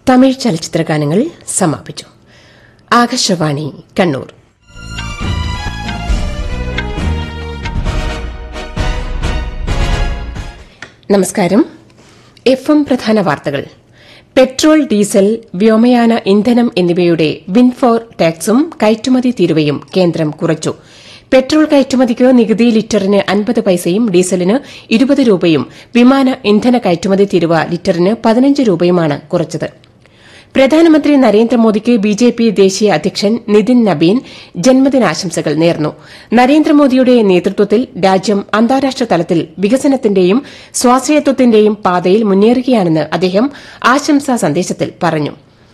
തമിഴ് ചലച്ചിത്ര ഗാനങ്ങൾ സമാപിച്ചു ആകാശവാണി കണ്ണൂർ നമസ്കാരം എഫ് എം പ്രധാന വാർത്തകൾ പെട്രോൾ ഡീസൽ വ്യോമയാന ഇന്ധനം എന്നിവയുടെ വിൻഫോർ ടാക്സും കയറ്റുമതി തീരുവയും കേന്ദ്രം കുറച്ചു പെട്രോൾ കയറ്റുമതിക്ക് നികുതി ലിറ്ററിന് അൻപത് പൈസയും ഡീസലിന് ഇരുപത് രൂപയും വിമാന ഇന്ധന കയറ്റുമതി തീരുവ ലിറ്ററിന് പതിനഞ്ച് രൂപയുമാണ് കുറച്ചത് പ്രധാനമന്ത്രി നരേന്ദ്രമോദിക്ക് ബിജെപി ദേശീയ അധ്യക്ഷൻ നിതിൻ നബീൻ ജന്മദിനാശംസകൾ നേർന്നു നരേന്ദ്രമോദിയുടെ നേതൃത്വത്തിൽ രാജ്യം അന്താരാഷ്ട്ര തലത്തിൽ വികസനത്തിന്റെയും സ്വാശ്രയത്വത്തിന്റെയും പാതയിൽ മുന്നേറുകയാണെന്ന് അദ്ദേഹം ആശംസാ സന്ദേശത്തിൽ പറഞ്ഞു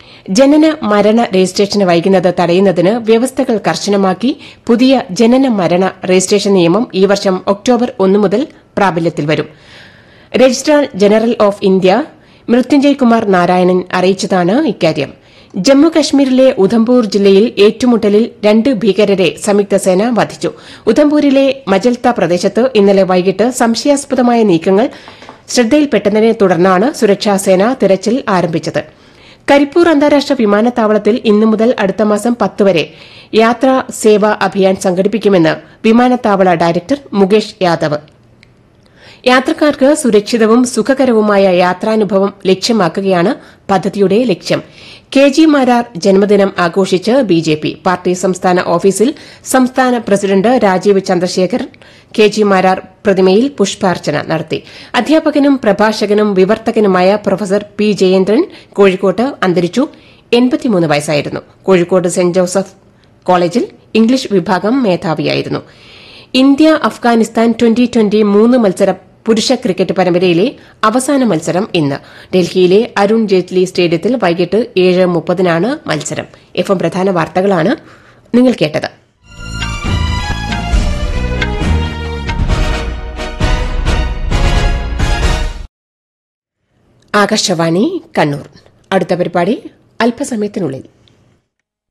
ജനന മരണ രജിസ്ട്രേഷന് വൈകുന്നത് തടയുന്നതിന് വ്യവസ്ഥകൾ കർശനമാക്കി പുതിയ ജനന മരണ രജിസ്ട്രേഷൻ നിയമം ഈ വർഷം ഒക്ടോബർ ഒന്ന് മുതൽ പ്രാബല്യത്തിൽ വരും registrar general of India Mrityunjay Kumar Narayanan അറിയിച്ചതാണ് ഇക്കാര്യം ജമ്മു കശ്മീരിലെ ഉധംപൂർ ജില്ലയിൽ ഏറ്റുമുട്ടലിൽ രണ്ട് ഭീകരരെ സംയുക്ത സേന വധിച്ചു ഉധംപൂരിലെ മജൽത്ത പ്രദേശത്ത് ഇന്നലെ വൈകിട്ട് സംശയാസ്പദമായ നീക്കങ്ങൾ ശ്രദ്ധയിൽപ്പെട്ടതിനെ തുടർന്നാണ് സുരക്ഷാസേന തിരച്ചിൽ ആരംഭിച്ചത് കരിപ്പൂർ അന്താരാഷ്ട്ര വിമാനത്താവളത്തിൽ ഇന്നു മുതൽ അടുത്ത മാസം പത്ത് വരെ യാത്രാ സേവാ അഭിയാൻ സംഘടിപ്പിക്കുമെന്ന് വിമാനത്താവള ഡയറക്ടർ മുകേഷ് യാദവ് യാത്രക്കാർക്ക് സുരക്ഷിതവും സുഖകരവുമായ യാത്രാനുഭവം ലക്ഷ്യമാക്കുകയാണ് പദ്ധതിയുടെ ലക്ഷ്യം കെ ജി മാരാർ ജന്മദിനം ആഘോഷിച്ച് ബിജെപി പാർട്ടി സംസ്ഥാന ഓഫീസിൽ സംസ്ഥാന president Rajeev Chandrasekhar K G Marar പ്രതിമയിൽ പുഷ്പാർച്ചന നടത്തി അധ്യാപകനും പ്രഭാഷകനും വിവർത്തകനുമായ പ്രൊഫസർ പി ജയേന്ദ്രൻ കോഴിക്കോട്ട് അന്തരിച്ചു എൺപത്തിമൂന്ന് വയസ്സായിരുന്നു കോഴിക്കോട് സെന്റ് ജോസഫ് കോളേജിൽ ഇംഗ്ലീഷ് വിഭാഗം മേധാവിയായിരുന്നു ഇന്ത്യ അഫ്ഗാനിസ്ഥാൻ ട്വന്റി ട്വന്റി മൂന്ന് മത്സര പുരുഷ ക്രിക്കറ്റ് പരമ്പരയിലെ അവസാന മത്സരം ഇന്ന് ഡൽഹിയിലെ അരുൺ ജെയ്റ്റ്ലി സ്റ്റേഡിയത്തിൽ വൈകിട്ട് ഏഴ് മുപ്പതിനാണ് മത്സരം എഫ് എം പ്രധാന വാർത്തകളാണ് നിങ്ങൾ കേട്ടത് ആകാശവാണി കണ്ണൂർ അടുത്ത പരിപാടി അല്പസമയത്തിനുള്ളിൽ